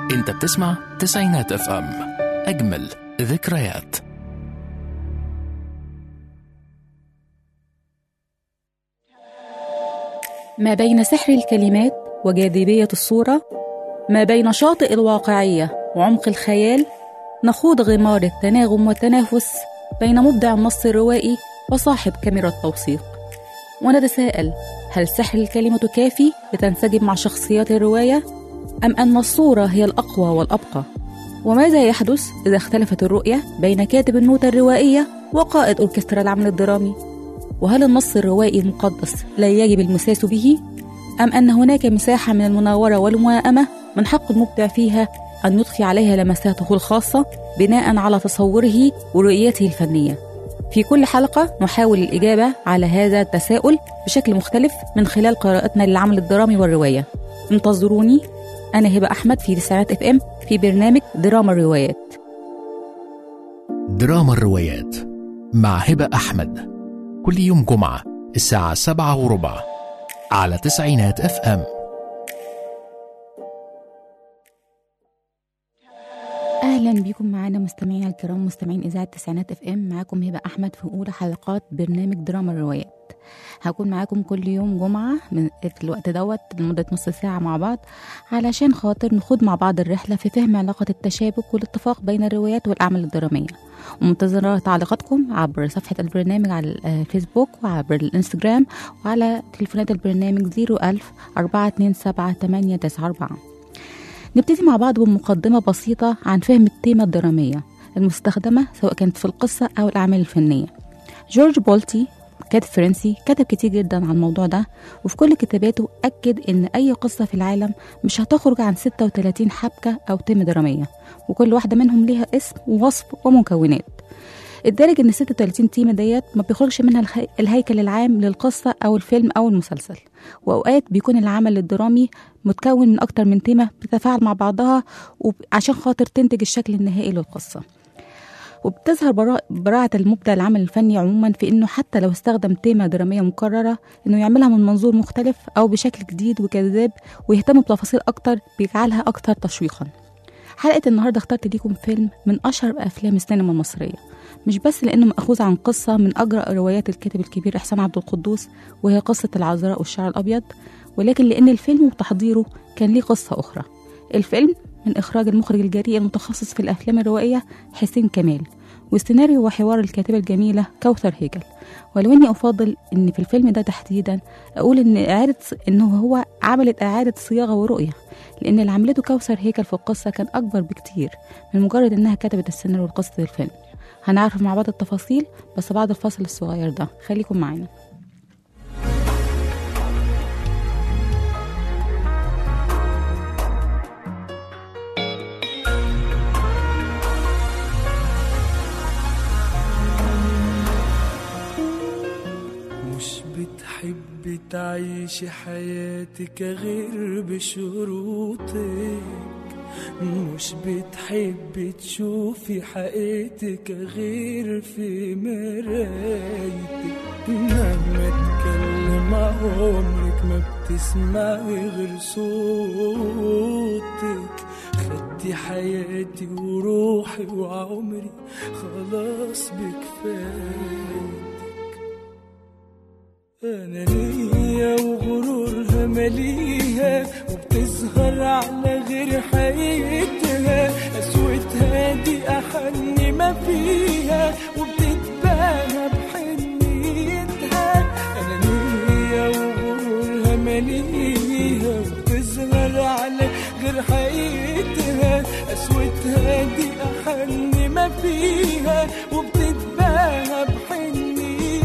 انت بتسمع تسعينات اف ام اجمل ذكريات ما بين سحر الكلمات وجاذبية الصورة ما بين شاطئ الواقعية وعمق الخيال نخوض غمار التناغم والتنافس بين مبدع النص الروائي وصاحب كاميرا التوثيق ونتساءل هل سحر الكلمة كافي لتنسجم مع شخصيات الرواية أم أن الصورة هي الأقوى والأبقى وماذا يحدث إذا اختلفت الرؤية بين كاتب النوتة الروائية وقائد أوركسترا العمل الدرامي وهل النص الروائي المقدس لا يجب المساس به أم أن هناك مساحة من المناورة والموائمة من حق المبدع فيها أن يضفي عليها لمساته الخاصة بناء على تصوره ورؤيته الفنية في كل حلقة نحاول الإجابة على هذا التساؤل بشكل مختلف من خلال قراءتنا للعمل الدرامي والرواية انتظروني أنا هبة أحمد في تسعينات اف ام في برنامج دراما الروايات دراما الروايات مع هبة أحمد كل يوم جمعة الساعة سبعة وربع على تسعينات اف ام اهلا بيكم معانا مستمعينا الكرام مستمعين اذاعه تسعينات اف ام معاكم هبه احمد في اولى حلقات برنامج دراما الروايات هكون معاكم كل يوم جمعه من في الوقت دوت لمده نص ساعه مع بعض علشان خاطر نخوض مع بعض الرحله في فهم علاقه التشابك والاتفاق بين الروايات والاعمال الدراميه ومنتظرة تعليقاتكم عبر صفحة البرنامج على الفيسبوك وعبر الانستجرام وعلى تليفونات البرنامج 01000 427 894 نبتدي مع بعض بمقدمة بسيطة عن فهم التيمة الدرامية المستخدمة سواء كانت في القصة أو الأعمال الفنية جورج بولتي كاتب فرنسي كتب كتير جدا عن الموضوع ده وفي كل كتاباته أكد إن أي قصة في العالم مش هتخرج عن 36 حبكة أو تيمة درامية وكل واحدة منهم ليها اسم ووصف ومكونات الدارج ان 36 تيمة ديت ما بيخرجش منها الهي... الهيكل العام للقصة او الفيلم او المسلسل واوقات بيكون العمل الدرامي متكون من اكتر من تيمة بتتفاعل مع بعضها عشان خاطر تنتج الشكل النهائي للقصة وبتظهر براء- براعة المبدع العمل الفني عموما في انه حتى لو استخدم تيمة درامية مكررة انه يعملها من منظور مختلف او بشكل جديد وجذاب ويهتم بتفاصيل اكتر بيجعلها اكتر تشويقا حلقة النهاردة اخترت ليكم فيلم من أشهر أفلام السينما المصرية مش بس لأنه مأخوذ عن قصة من أجرأ روايات الكاتب الكبير إحسان عبد القدوس وهي قصة العذراء والشعر الأبيض ولكن لأن الفيلم وتحضيره كان ليه قصة أخرى الفيلم من إخراج المخرج الجريء المتخصص في الأفلام الروائية حسين كمال والسيناريو وحوار الكاتبة الجميلة كوثر هيكل ولو اني افضل ان في الفيلم ده تحديدا اقول ان اعاده انه هو عملت اعاده صياغه ورؤيه لان اللي عملته كوثر هيكل في القصه كان اكبر بكتير من مجرد انها كتبت السيناريو لقصه الفيلم هنعرف مع بعض التفاصيل بس بعد الفصل الصغير ده خليكم معانا مش بتحبي تعيشي حياتك غير بشروطك مش بتحبي تشوفي حقيقتك غير في مرايتك مهما اتكلم عمرك ما بتسمعي غير صوتك خدتي حياتي وروحي وعمري خلاص بكفايتك أنانية وغرورها مليها وبتظهر على غير حقيقتها قسوتها دي أحن ما فيها وبتتباهى بحنيتها أنانية وغرورها مليها وبتظهر على غير حقيقتها قسوتها دي أحن ما فيها وبتتباهى بحنيتها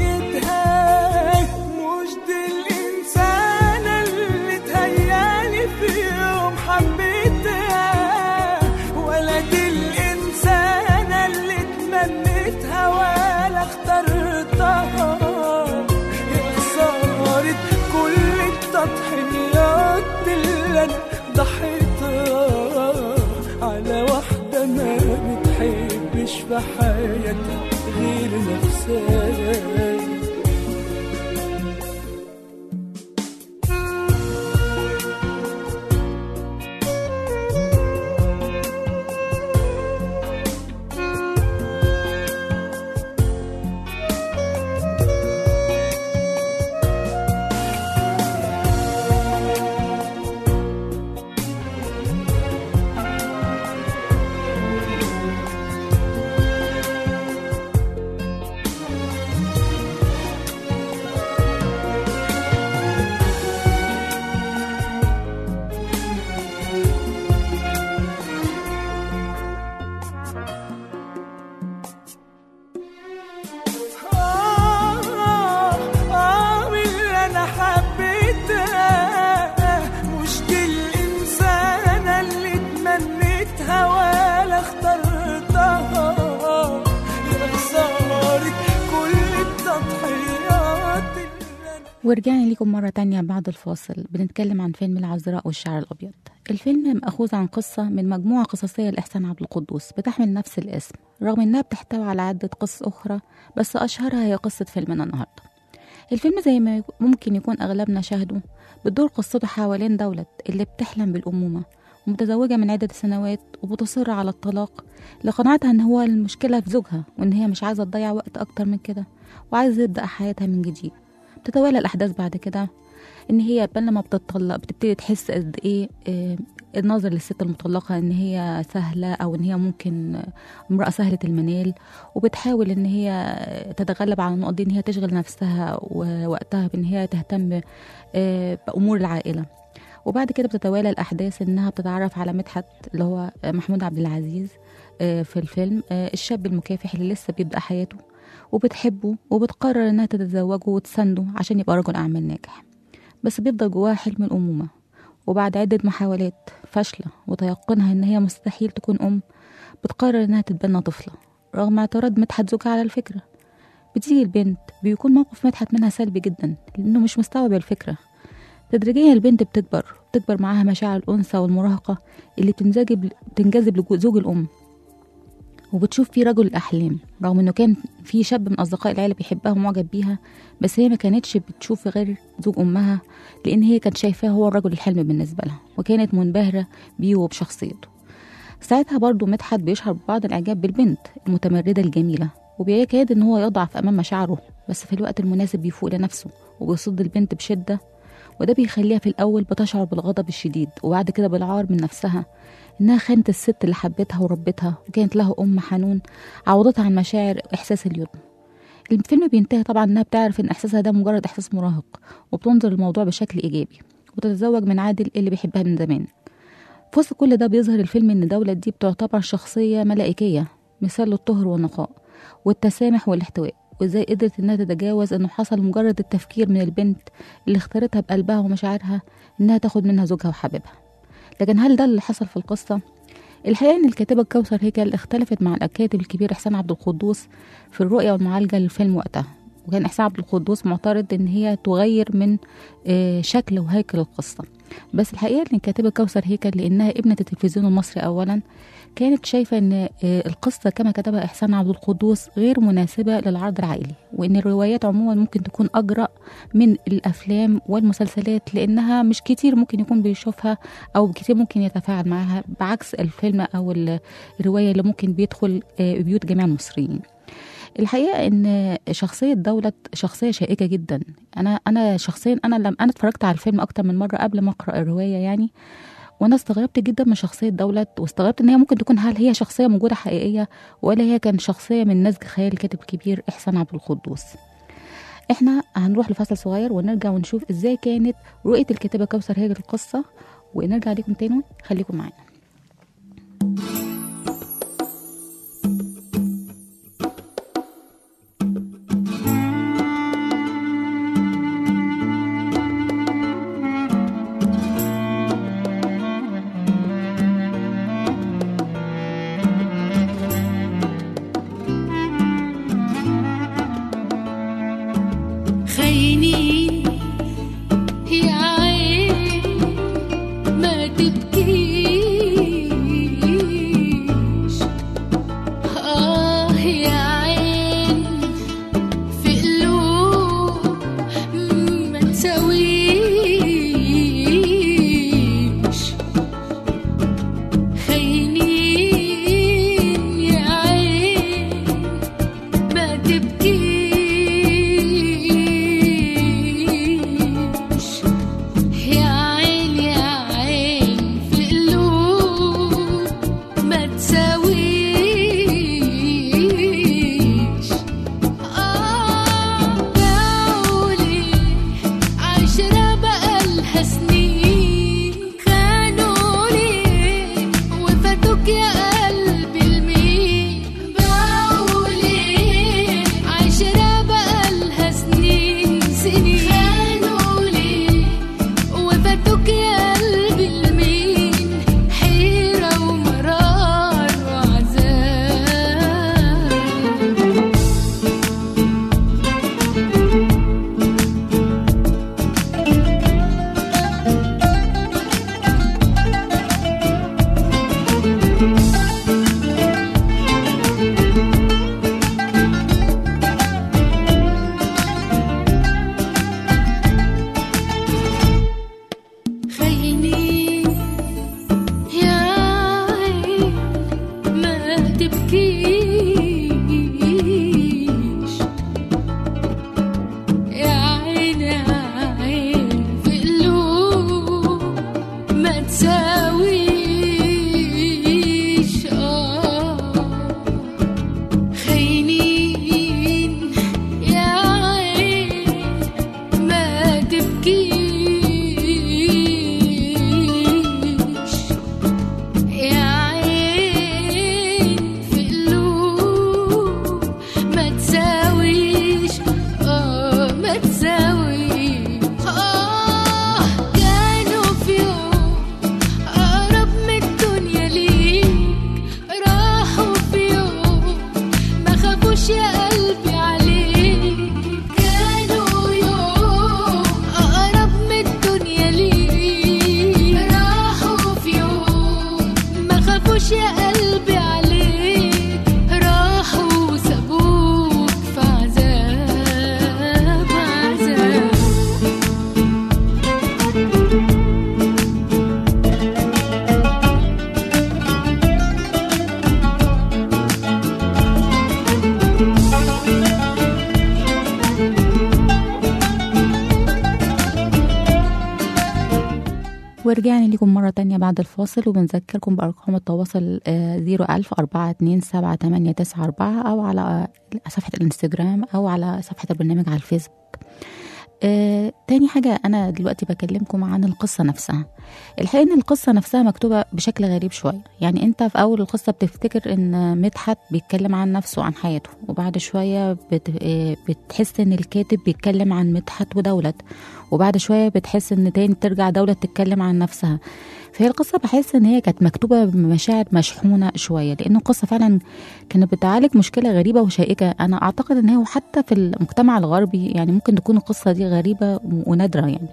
مش دي الإنسانة اللي تهيالي في يوم حبيتها ولا دي الإنسانة اللي تمنيتها ولا اخترتها يا خسارة كل التضحيات اللي أنا ضحيتها على واحدة ما بتحبش في حياتها غير نفسها ورجعنا لكم مرة تانية بعد الفاصل بنتكلم عن فيلم العذراء والشعر الأبيض الفيلم مأخوذ عن قصة من مجموعة قصصية لإحسان عبد القدوس بتحمل نفس الاسم رغم إنها بتحتوي على عدة قصص أخرى بس أشهرها هي قصة فيلمنا النهاردة الفيلم زي ما يك- ممكن يكون أغلبنا شاهده بتدور قصته حوالين دولة اللي بتحلم بالأمومة ومتزوجة من عدة سنوات وبتصر على الطلاق لقناعتها إن هو المشكلة في زوجها وإن هي مش عايزة تضيع وقت أكتر من كده وعايزة تبدأ حياتها من جديد تتوالى الأحداث بعد كده إن هي بل لما بتطلق بتبتدي تحس قد إيه آه، النظر للست المطلقة إن هي سهلة أو إن هي ممكن آه، امرأة سهلة المنال وبتحاول إن هي تتغلب على النقط دي إن هي تشغل نفسها ووقتها بإن هي تهتم آه، بأمور العائلة وبعد كده بتتوالى الأحداث إنها بتتعرف على مدحت اللي هو محمود عبد العزيز آه، في الفيلم آه، الشاب المكافح اللي لسه بيبدأ حياته وبتحبه وبتقرر إنها تتزوجه وتسنده عشان يبقى رجل أعمال ناجح بس بيفضل جواها حلم الأمومة وبعد عدة محاولات فاشلة وتيقنها إن هي مستحيل تكون أم بتقرر إنها تتبنى طفلة رغم اعتراض مدحت زوجها على الفكرة بتيجي البنت بيكون موقف مدحت منها سلبي جدا لأنه مش مستوعب الفكرة تدريجيا البنت بتكبر بتكبر معاها مشاعر الأنثى والمراهقة اللي بتنجذب بتنجذب لزوج الأم وبتشوف فيه رجل الأحلام رغم إنه كان في شاب من أصدقاء العيلة بيحبها ومعجب بيها بس هي ما كانتش بتشوف غير زوج أمها لأن هي كانت شايفاه هو الرجل الحلم بالنسبة لها وكانت منبهرة بيه وبشخصيته ساعتها برضو مدحت بيشعر ببعض الإعجاب بالبنت المتمردة الجميلة وبيكاد إن هو يضعف أمام مشاعره بس في الوقت المناسب بيفوق لنفسه وبيصد البنت بشدة وده بيخليها في الأول بتشعر بالغضب الشديد وبعد كده بالعار من نفسها إنها خانت الست اللي حبتها وربتها وكانت لها أم حنون عوضتها عن مشاعر إحساس اليتم الفيلم بينتهي طبعا إنها بتعرف إن إحساسها ده مجرد إحساس مراهق وبتنظر الموضوع بشكل إيجابي وتتزوج من عادل اللي بيحبها من زمان في وسط كل ده بيظهر الفيلم إن دولة دي بتعتبر شخصية ملائكية مثال للطهر والنقاء والتسامح والاحتواء وازاي قدرت انها تتجاوز انه حصل مجرد التفكير من البنت اللي اختارتها بقلبها ومشاعرها انها تاخد منها زوجها وحبيبها لكن هل ده اللي حصل في القصة؟ الحقيقة إن الكاتبة كوثر هيكل اختلفت مع الكاتب الكبير إحسان عبد القدوس في الرؤية والمعالجة للفيلم وقتها وكان إحسان عبد القدوس معترض إن هي تغير من آه، شكل وهيكل القصة بس الحقيقة إن الكاتبة كوثر هيكل لأنها ابنة التلفزيون المصري أولا كانت شايفة إن آه، القصة كما كتبها إحسان عبد القدوس غير مناسبة للعرض العائلي وإن الروايات عموما ممكن تكون أجرأ من الأفلام والمسلسلات لأنها مش كتير ممكن يكون بيشوفها أو كتير ممكن يتفاعل معها بعكس الفيلم أو ال- الرواية اللي ممكن بيدخل آه، بيوت جميع المصريين الحقيقه ان شخصيه دولة شخصيه شائكه جدا انا انا شخصيا انا لما انا اتفرجت على الفيلم اكتر من مره قبل ما اقرا الروايه يعني وانا استغربت جدا من شخصيه دولة واستغربت ان هي ممكن تكون هل هي شخصيه موجوده حقيقيه ولا هي كان شخصيه من نسج خيال الكاتب الكبير احسان عبد القدوس احنا هنروح لفصل صغير ونرجع ونشوف ازاي كانت رؤيه الكاتبه كوثر هي القصه ونرجع لكم تاني خليكم معانا خيني يا عين ما تبكيش آه يا عين في قلوب ما تساويش خاينين يا عين ما تبكيش يا عين يا عين ورجعنا لكم مرة تانية بعد الفاصل وبنذكركم بأرقام التواصل زيرو ألف أربعة اتنين سبعة تمانية تسعة أربعة أو على صفحة الانستجرام أو على صفحة البرنامج على الفيسبوك آه، تاني حاجة أنا دلوقتي بكلمكم عن القصة نفسها الحقيقة إن القصة نفسها مكتوبة بشكل غريب شوية يعني أنت في أول القصة بتفتكر إن مدحت بيتكلم عن نفسه وعن حياته وبعد شوية بت... آه، بتحس إن الكاتب بيتكلم عن مدحت ودولت وبعد شوية بتحس إن تاني ترجع دولت تتكلم عن نفسها فهي القصة بحس إن هي كانت مكتوبة بمشاعر مشحونة شوية لأن القصة فعلا كانت بتعالج مشكلة غريبة وشائكة أنا أعتقد إن هي حتى في المجتمع الغربي يعني ممكن تكون القصة دي غريبة ونادرة يعني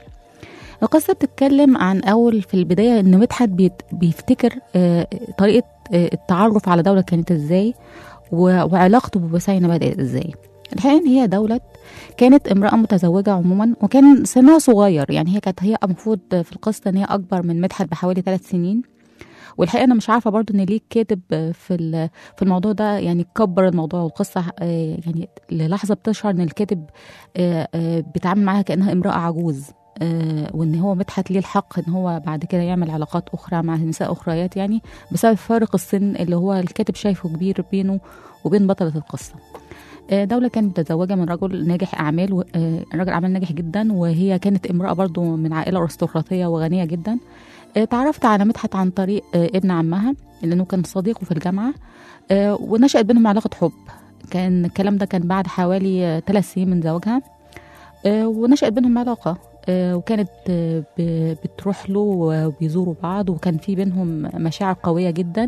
القصة بتتكلم عن أول في البداية إن مدحت بيت- بيفتكر آه، طريقة آه، التعرف على دولة كانت إزاي و- وعلاقته ببسينة بدأت إزاي الحقيقة إن هي دولة كانت امرأة متزوجة عموما وكان سنها صغير يعني هي كانت هي المفروض في القصة إن هي أكبر من مدحت بحوالي ثلاث سنين والحقيقه انا مش عارفه برضو ان ليه الكاتب في ال- في الموضوع ده يعني كبر الموضوع والقصه آه، يعني للحظه بتشعر ان الكاتب آه، آه، بيتعامل معاها كانها امراه عجوز آه، وان هو مدحت ليه الحق ان هو بعد كده يعمل علاقات اخرى مع نساء اخريات يعني بسبب فارق السن اللي هو الكاتب شايفه كبير بينه وبين بطله القصه آه، دولة كانت متزوجة من رجل ناجح أعمال و- آه، رجل أعمال ناجح جدا وهي كانت امرأة برضو من عائلة أرستقراطية وغنية جدا آه، تعرفت على مدحت عن طريق آه، ابن عمها لأنه كان صديقه في الجامعة آه، ونشأت بينهم علاقة حب كان الكلام ده كان بعد حوالي ثلاث سنين من زواجها آه، ونشأت بينهم علاقة آه، وكانت آه، ب- بتروح له وبيزوروا بعض وكان في بينهم مشاعر قوية جدا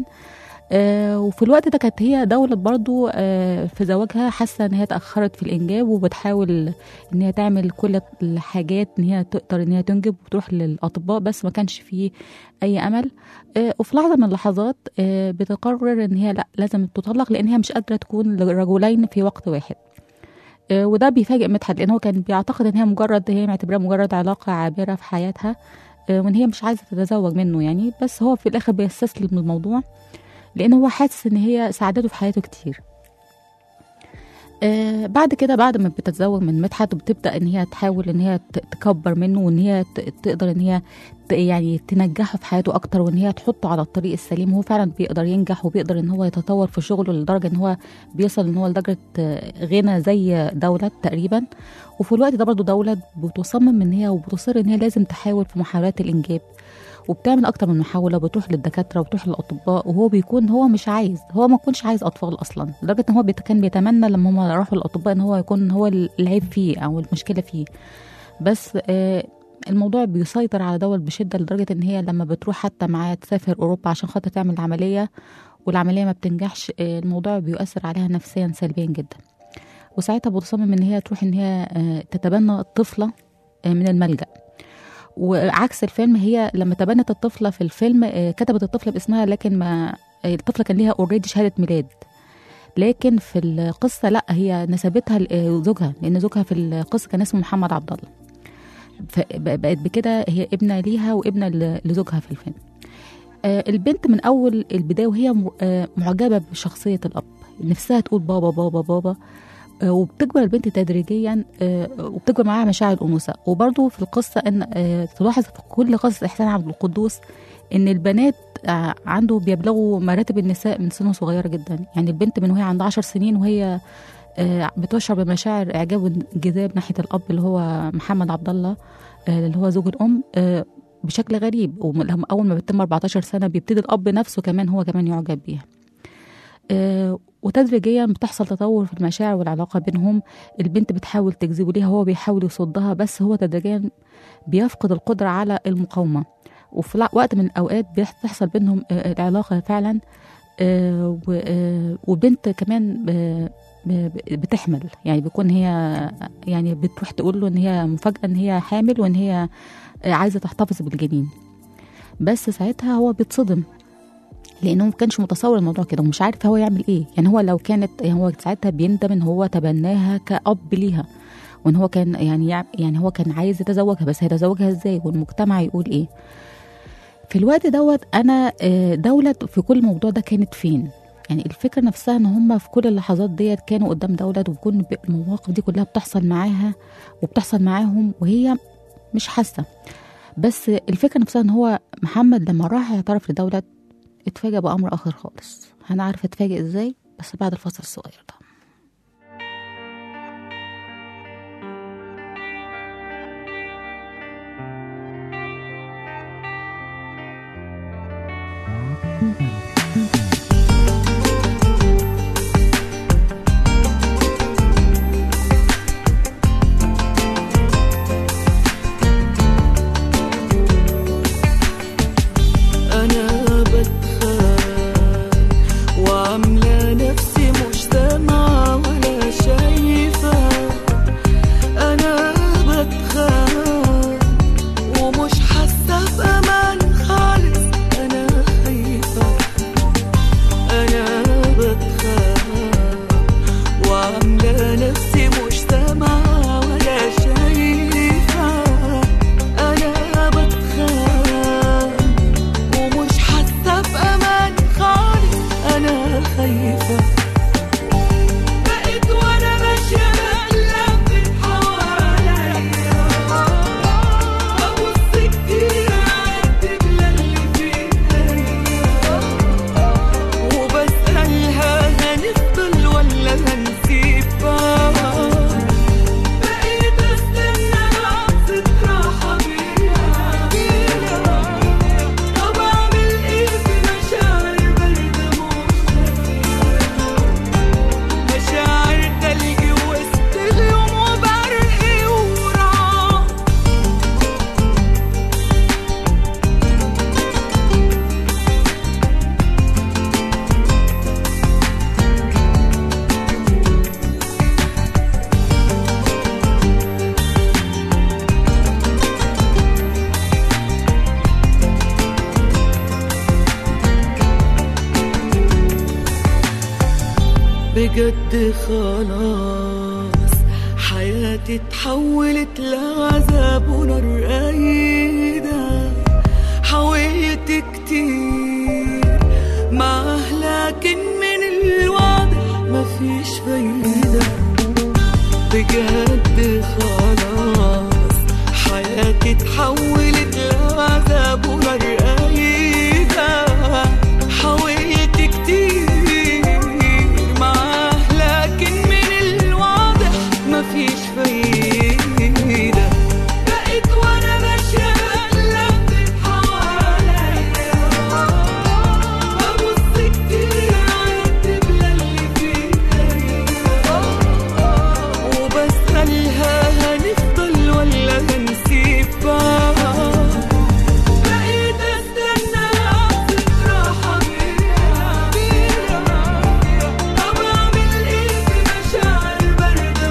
آه، وفي الوقت ده كانت هي دولة برضو آه، في زواجها حاسة ان هي تأخرت في الإنجاب وبتحاول ان هي تعمل كل الحاجات ان هي تقدر ان هي تنجب وتروح للأطباء بس ما كانش فيه أي أمل آه، وفي لحظة من اللحظات آه، بتقرر ان هي لا لازم تطلق لأن هي مش قادرة تكون رجلين في وقت واحد آه، وده بيفاجئ مدحت لان هو كان بيعتقد ان هي مجرد هي معتبرها مجرد علاقه عابره في حياتها آه، وان هي مش عايزه تتزوج منه يعني بس هو في الاخر بيستسلم للموضوع لان هو حاسس ان هي ساعدته في حياته كتير آه بعد كده بعد ما بتتزوج من مدحت بتبدا ان هي تحاول ان هي ت- تكبر منه وان هي ت- تقدر ان هي ت- يعني تنجحه في حياته اكتر وان هي تحطه على الطريق السليم وهو فعلا بيقدر ينجح وبيقدر ان هو يتطور في شغله لدرجه ان هو بيصل ان هو لدرجه آه، غنى زي دولة تقريبا وفي الوقت ده برضو دولة بتصمم ان هي وبتصر ان هي لازم تحاول في محاولات الانجاب وبتعمل اكتر من محاوله بتروح للدكاتره وبتروح للاطباء وهو بيكون هو مش عايز هو ما يكونش عايز اطفال اصلا لدرجه ان هو بيت- كان بيتمنى لما هم راحوا للاطباء ان هو يكون هو العيب فيه او المشكله فيه بس آه الموضوع بيسيطر على دول بشده لدرجه ان هي لما بتروح حتى معاه تسافر اوروبا عشان خاطر تعمل عمليه والعمليه ما بتنجحش آه الموضوع بيؤثر عليها نفسيا سلبيا جدا وساعتها بتصمم ان هي تروح ان هي آه، تتبنى الطفله آه، من الملجأ وعكس الفيلم هي لما تبنت الطفله في الفيلم آه، كتبت الطفله باسمها لكن ما آه، الطفله كان ليها اوريدي شهاده ميلاد لكن في القصه لا هي نسبتها لزوجها لان زوجها في القصه كان اسمه محمد عبد الله فبقت بكده هي ابنه ليها وابنه ل- لزوجها في الفيلم آه، البنت من اول البدايه وهي م- آه، معجبه بشخصيه الاب نفسها تقول بابا بابا بابا آه، وبتكبر البنت تدريجيا آه، وبتكبر معاها مشاعر الانوثه وبرضه في القصه ان آه، تلاحظ في كل قصه احسان عبد القدوس ان البنات آه، عنده بيبلغوا مراتب النساء من سن صغيره جدا يعني البنت من وهي عندها عشر سنين وهي آه، بتشعر بمشاعر اعجاب وانجذاب ناحيه الاب اللي هو محمد عبد الله آه، اللي هو زوج الام آه، بشكل غريب ولما اول ما بتتم 14 سنه بيبتدي الاب نفسه كمان هو كمان يعجب بيها آه، وتدريجيا بتحصل تطور في المشاعر والعلاقه بينهم البنت بتحاول تجذبه ليها هو بيحاول يصدها بس هو تدريجيا بيفقد القدره على المقاومه وفي لع- وقت من الاوقات بتحصل بينهم آه، العلاقه فعلا آه، و- آه، وبنت كمان آه، ب- بتحمل يعني بيكون هي يعني بتروح تقول له ان هي مفاجاه ان هي حامل وان هي آه، عايزه تحتفظ بالجنين بس ساعتها هو بيتصدم لانه ما كانش متصور الموضوع كده ومش عارف هو يعمل ايه يعني هو لو كانت يعني هو ساعتها بيندم ان هو تبناها كأب ليها وان هو كان يعني يع- يعني هو كان عايز يتزوجها بس هيتزوجها ازاي والمجتمع يقول ايه في الوقت دوت انا آه، دولة في كل الموضوع ده كانت فين يعني الفكرة نفسها ان هم في كل اللحظات ديت كانوا قدام دولة وبيكون ب- المواقف دي كلها بتحصل معاها وبتحصل معاهم وهي مش حاسة بس الفكره نفسها ان هو محمد لما راح يعترف لدولة اتفاجأ بأمر آخر خالص هنعرف اتفاجئ ازاي بس بعد الفصل الصغير ده أنا بتخان وعاملة نفسي مش سامعة ولا شايفة أنا بتخان ومش حاسة بأمان خالص أنا خايفة أنا بتخان وعاملة نفسي مش سامعة ولا شايفة أنا بتخان ومش حاسه بامان خالص انا خايفه بقيت وانا ماشيه بقلب حواليا ببص كتير اعدل اللي فيها وبسالها هنفضل ولا هنسيب بعض بقيت استنى لحظه راحه بيها طب اعمل ايه في مشاعر باردة مش مشاعر تلج وسط غيوم وبرق ورعاة بجد خلاص حياتي اتحولت لعذاب ونار قايدة حاولت كتير معاه لكن من الواضح مفيش فايدة بجد خلاص حياتي اتحولت لعذاب ونار قايدة حاولت كتير معاه لكن من الواضح مفيش فايدة بقيت وانا ماشية بقلب حواليا ببص كتير اعتب للي فيها وبسألها هنفضل ولا هنسيب بعض بقيت استنى لحظة راحة بيها طب اعمل ايه في مشاعر باردة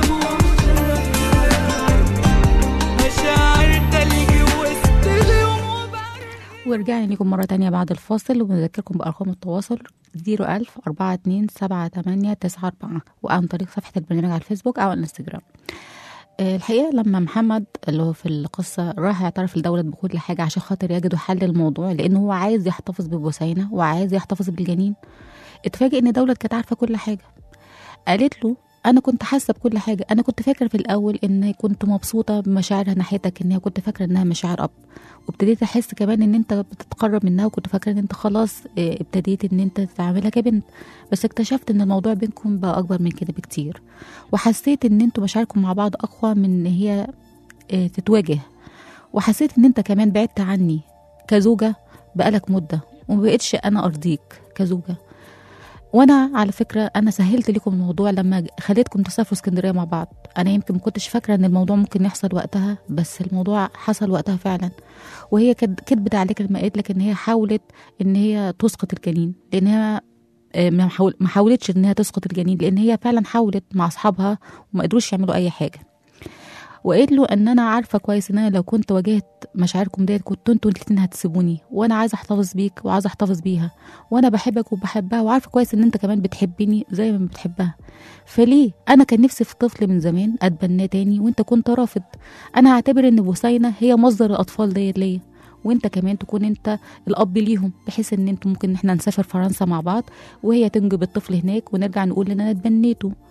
مش مشاعر تلج وسط غيوم وبرد ورجعنا لكم مرة تانية بعد الفاصل وبنذكركم بأرقام التواصل 01000 42 78 94 وعن طريق صفحة البرنامج على الفيسبوك أو الانستجرام آه، الحقيقة لما محمد اللي هو في القصة راح يعترف لدولة بكل حاجة عشان خاطر يجدوا حل للموضوع لأنه هو عايز يحتفظ ببثينة وعايز يحتفظ بالجنين اتفاجئ إن دولة كانت عارفة كل حاجة قالت له انا كنت حاسه بكل حاجه انا كنت فاكره في الاول ان كنت مبسوطه بمشاعرها ناحيتك ان هي كنت فاكره انها مشاعر اب وابتديت احس كمان ان انت بتتقرب منها وكنت فاكره ان انت خلاص اه، ابتديت ان انت تعاملها كبنت بس اكتشفت ان الموضوع بينكم بقى اكبر من كده بكتير وحسيت ان انتوا مشاعركم مع بعض اقوى من ان هي اه، تتواجه وحسيت ان انت كمان بعدت عني كزوجه بقالك مده ومبقتش انا ارضيك كزوجه وانا على فكره انا سهلت لكم الموضوع لما ج- خليتكم تسافروا اسكندريه مع بعض انا يمكن ما كنتش فاكره ان الموضوع ممكن يحصل وقتها بس الموضوع حصل وقتها فعلا وهي كد- كدبت عليك لما قالت لك ان هي حاولت ان هي تسقط الجنين لان هي آه، ما حاول- ما حاولتش ان هي تسقط الجنين لان هي فعلا حاولت مع اصحابها وما قدروش يعملوا اي حاجه وقالت له ان انا عارفه كويس ان انا لو كنت واجهت مشاعركم ديت كنتوا انتوا الاتنين هتسيبوني وانا عايزه احتفظ بيك وعايزه احتفظ بيها وانا بحبك وبحبها وعارفه كويس ان انت كمان بتحبني زي ما بتحبها فليه انا كان نفسي في طفل من زمان اتبناه تاني وانت كنت رافض انا هعتبر ان بوسينه هي مصدر الاطفال ديت ليا وانت كمان تكون انت الاب ليهم بحيث ان انتوا ممكن ان احنا نسافر فرنسا مع بعض وهي تنجب الطفل هناك ونرجع نقول ان انا اتبنيته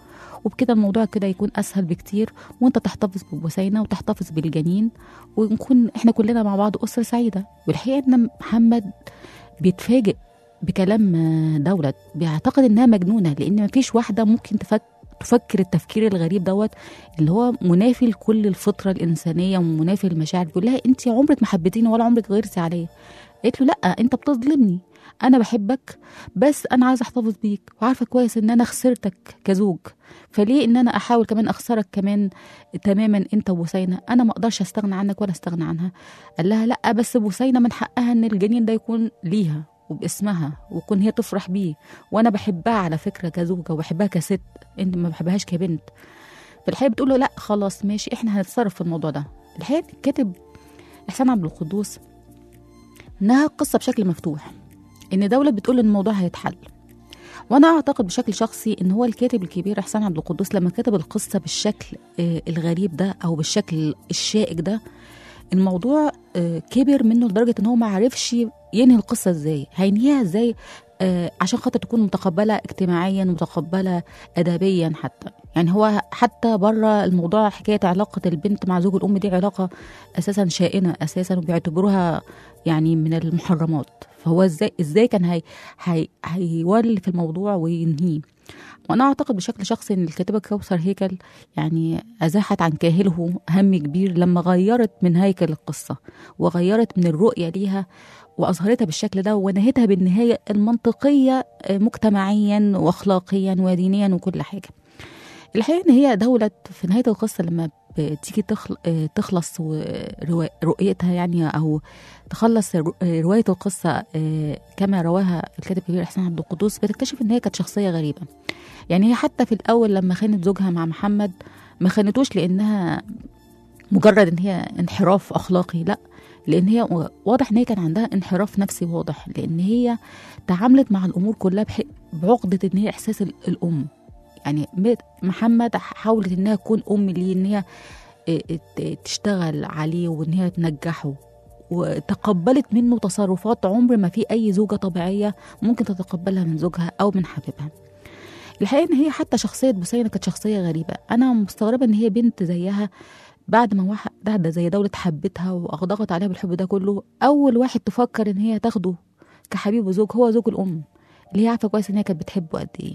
وبكده الموضوع كده يكون اسهل بكتير وانت تحتفظ ببوسينه وتحتفظ بالجنين ونكون احنا كلنا مع بعض اسره سعيده والحقيقه ان محمد بيتفاجئ بكلام آه، دولت بيعتقد انها مجنونه لان مفيش واحده ممكن تفك تفكر التفكير الغريب دوت اللي هو منافي لكل الفطره الانسانيه ومنافي للمشاعر بيقول لها انت عمرك ما حبيتيني ولا عمرك غيرتي عليا قالت له لا انت بتظلمني انا بحبك بس انا عايزه احتفظ بيك وعارفه كويس ان انا خسرتك كزوج فليه ان انا احاول كمان اخسرك كمان تماما انت وبوسينه انا ما اقدرش استغنى عنك ولا استغنى عنها قال لها لا بس بوسينه من حقها ان الجنين ده يكون ليها وباسمها وتكون هي تفرح بيه وانا بحبها على فكره كزوجه وبحبها كست انت ما بحبهاش كبنت فالحقيقه بتقول له لا خلاص ماشي احنا هنتصرف في الموضوع ده الحقيقه الكاتب احسان عبد القدوس انها قصه بشكل مفتوح ان دوله بتقول ان الموضوع هيتحل وانا اعتقد بشكل شخصي ان هو الكاتب الكبير احسان عبد القدوس لما كتب القصه بالشكل آه، الغريب ده او بالشكل الشائك ده الموضوع آه، كبر منه لدرجه ان هو ما عرفش ينهي القصه ازاي هينهيها ازاي آه، عشان خاطر تكون متقبله اجتماعيا متقبله ادبيا حتى يعني هو حتى بره الموضوع حكايه علاقه البنت مع زوج الام دي علاقه اساسا شائنه اساسا وبيعتبروها يعني من المحرمات فهو ازاي ازاي كان هي هي هيولي في الموضوع وينهيه وانا اعتقد بشكل شخصي ان الكاتبه كوثر هيكل يعني ازاحت عن كاهله هم كبير لما غيرت من هيكل القصه وغيرت من الرؤيه ليها واظهرتها بالشكل ده ونهتها بالنهايه المنطقيه آه، مجتمعيا واخلاقيا ودينيا وكل حاجه الحقيقه ان هي دوله في نهايه القصه لما بتيجي تخل... آه، تخلص وروا- رؤيتها يعني او تخلص رو- آه، روايه القصه آه، كما رواها الكاتب الكبير احسان عبد القدوس بتكتشف ان هي كانت شخصيه غريبه يعني هي حتى في الاول لما خانت زوجها مع محمد ما خانتوش لانها مجرد ان هي انحراف اخلاقي لا لان هي واضح ان هي كان عندها انحراف نفسي واضح لان هي تعاملت مع الامور كلها بح- بعقده ان هي احساس ال- الام يعني م- محمد حاولت انها تكون ام ليه ان هي اه، ت- تشتغل عليه وان هي تنجحه وتقبلت منه تصرفات عمر ما في اي زوجه طبيعيه ممكن تتقبلها من زوجها او من حبيبها الحقيقه ان هي حتى شخصيه بوسينه كانت شخصيه غريبه انا مستغربه ان هي بنت زيها بعد ما واحد ده زي دولة حبتها وأغدقت عليها بالحب ده كله أول واحد تفكر إن هي تاخده كحبيب وزوج هو زوج الأم اللي هي عارفة كويس إن هي كانت بتحبه قد إيه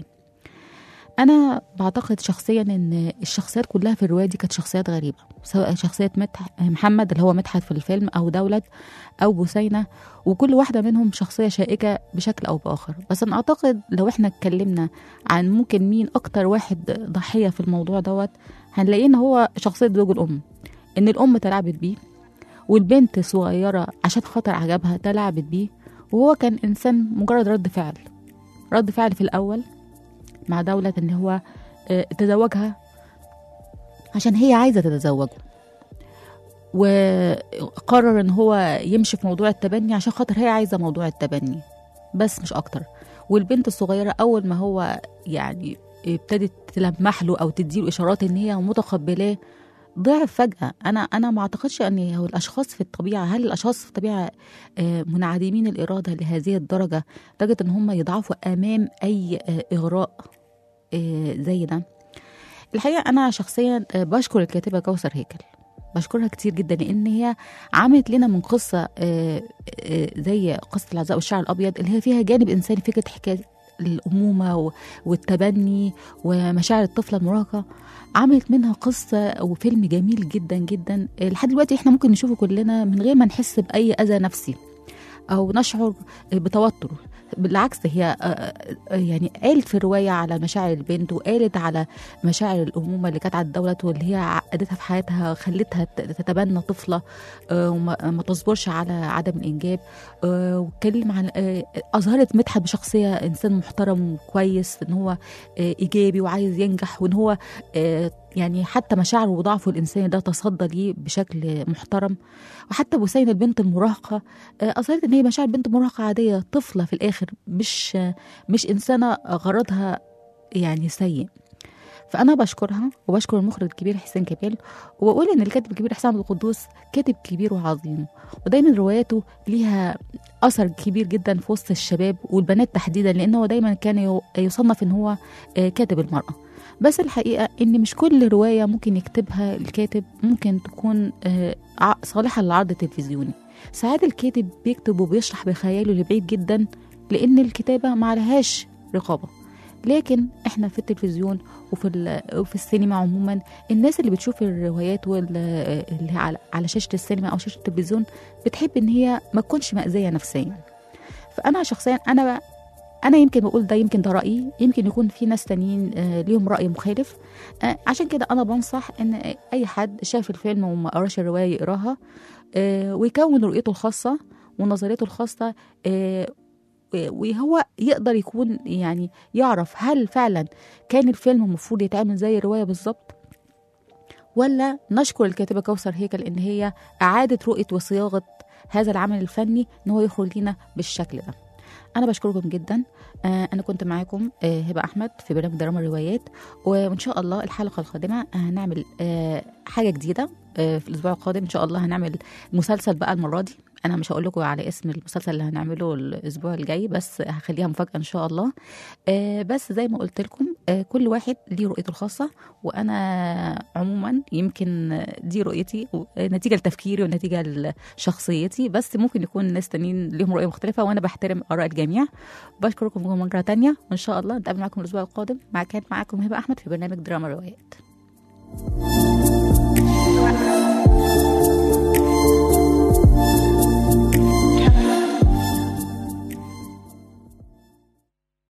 أنا بعتقد شخصيا إن الشخصيات كلها في الرواية دي كانت شخصيات غريبة سواء شخصية مدح محمد اللي هو مدحت في الفيلم أو دولت أو بوسينة وكل واحدة منهم شخصية شائكة بشكل أو بآخر بس أنا أعتقد لو إحنا اتكلمنا عن ممكن مين أكتر واحد ضحية في الموضوع دوت هنلاقيه إن هو شخصية زوج الأم إن الأم تلعبت بيه والبنت صغيرة عشان خاطر عجبها تلعبت بيه وهو كان إنسان مجرد رد فعل رد فعل في الأول مع دولة إن هو آه، تزوجها عشان هي عايزة تتزوجه وقرر ان هو يمشي في موضوع التبني عشان خاطر هي عايزه موضوع التبني بس مش اكتر والبنت الصغيره اول ما هو يعني ابتدت تلمح له او تديله اشارات ان هي متقبلاه ضعف فجأة أنا أنا ما أعتقدش أن هو الأشخاص في الطبيعة هل الأشخاص في الطبيعة آه، منعدمين الإرادة لهذه الدرجة لدرجة إن هم يضعفوا أمام أي آه، إغراء آه، زي ده الحقيقة أنا شخصيا آه، بشكر الكاتبة كوثر هيكل بشكرها كتير جدا لان هي عملت لنا من قصه آه، آه، زي قصه العزاء والشعر الابيض اللي هي فيها جانب انساني فكره حكايه الامومه و- والتبني ومشاعر الطفله المراهقه عملت منها قصه وفيلم جميل جدا جدا آه، لحد دلوقتي احنا ممكن نشوفه كلنا من غير ما نحس باي اذى نفسي او نشعر بتوتر بالعكس هي آه، آه، يعني قالت في الروايه على مشاعر البنت وقالت على مشاعر الامومه اللي كانت على الدوله واللي هي عقدتها في حياتها خلتها ت- تتبنى طفله آه، وما ما تصبرش على عدم الانجاب آه، واتكلم عن آه، اظهرت مدحت بشخصيه انسان محترم وكويس ان هو آه، ايجابي وعايز ينجح وان هو آه، يعني حتى مشاعره وضعفه الانساني ده تصدى ليه بشكل محترم وحتى بوسين البنت المراهقه آه، اظهرت ان هي مشاعر بنت مراهقه عاديه طفله في الاخر مش آه، مش انسانه غرضها يعني سيء فانا بشكرها وبشكر المخرج الكبير حسين كمال وبقول ان الكاتب الكبير حسام عبد القدوس كاتب كبير وعظيم ودايما رواياته ليها اثر كبير جدا في وسط الشباب والبنات تحديدا لان هو دايما كان يو- يصنف ان هو آه، كاتب المراه بس الحقيقة إن مش كل رواية ممكن يكتبها الكاتب ممكن تكون آه، ع- صالحة للعرض التلفزيوني ساعات الكاتب بيكتب وبيشرح بخياله لبعيد جدا لأن الكتابة ما عليهاش رقابة لكن احنا في التلفزيون وفي ال- وفي السينما عموما الناس اللي بتشوف الروايات وال- اللي على على شاشه السينما او شاشه التلفزيون بتحب ان هي ما تكونش مأذيه نفسيا فانا شخصيا انا انا يمكن بقول ده يمكن ده رايي يمكن يكون في ناس تانيين آه، ليهم راي مخالف آه، عشان كده انا بنصح ان اي حد شاف الفيلم وما قراش الروايه يقراها آه، ويكون رؤيته الخاصه ونظريته الخاصه آه، وهو يقدر يكون يعني يعرف هل فعلا كان الفيلم المفروض يتعمل زي الروايه بالظبط ولا نشكر الكاتبه كوثر هيكل ان هي اعادت رؤيه وصياغه هذا العمل الفني ان هو يخرج لنا بالشكل ده انا بشكركم جدا آه انا كنت معاكم آه هبه احمد في برنامج دراما الروايات وان شاء الله الحلقه القادمه هنعمل آه حاجه جديده آه في الاسبوع القادم ان شاء الله هنعمل مسلسل بقى المره دي انا مش هقول لكم على اسم المسلسل اللي هنعمله الاسبوع الجاي بس هخليها مفاجاه ان شاء الله آه بس زي ما قلت لكم آه كل واحد ليه رؤيته الخاصه وانا عموما يمكن دي رؤيتي و- نتيجه لتفكيري ونتيجه لشخصيتي بس ممكن يكون ناس تانيين ليهم رؤيه مختلفه وانا بحترم اراء الجميع بشكركم مره تانية وان شاء الله نتقابل معاكم الاسبوع القادم مع كانت معاكم هبه احمد في برنامج دراما الروايات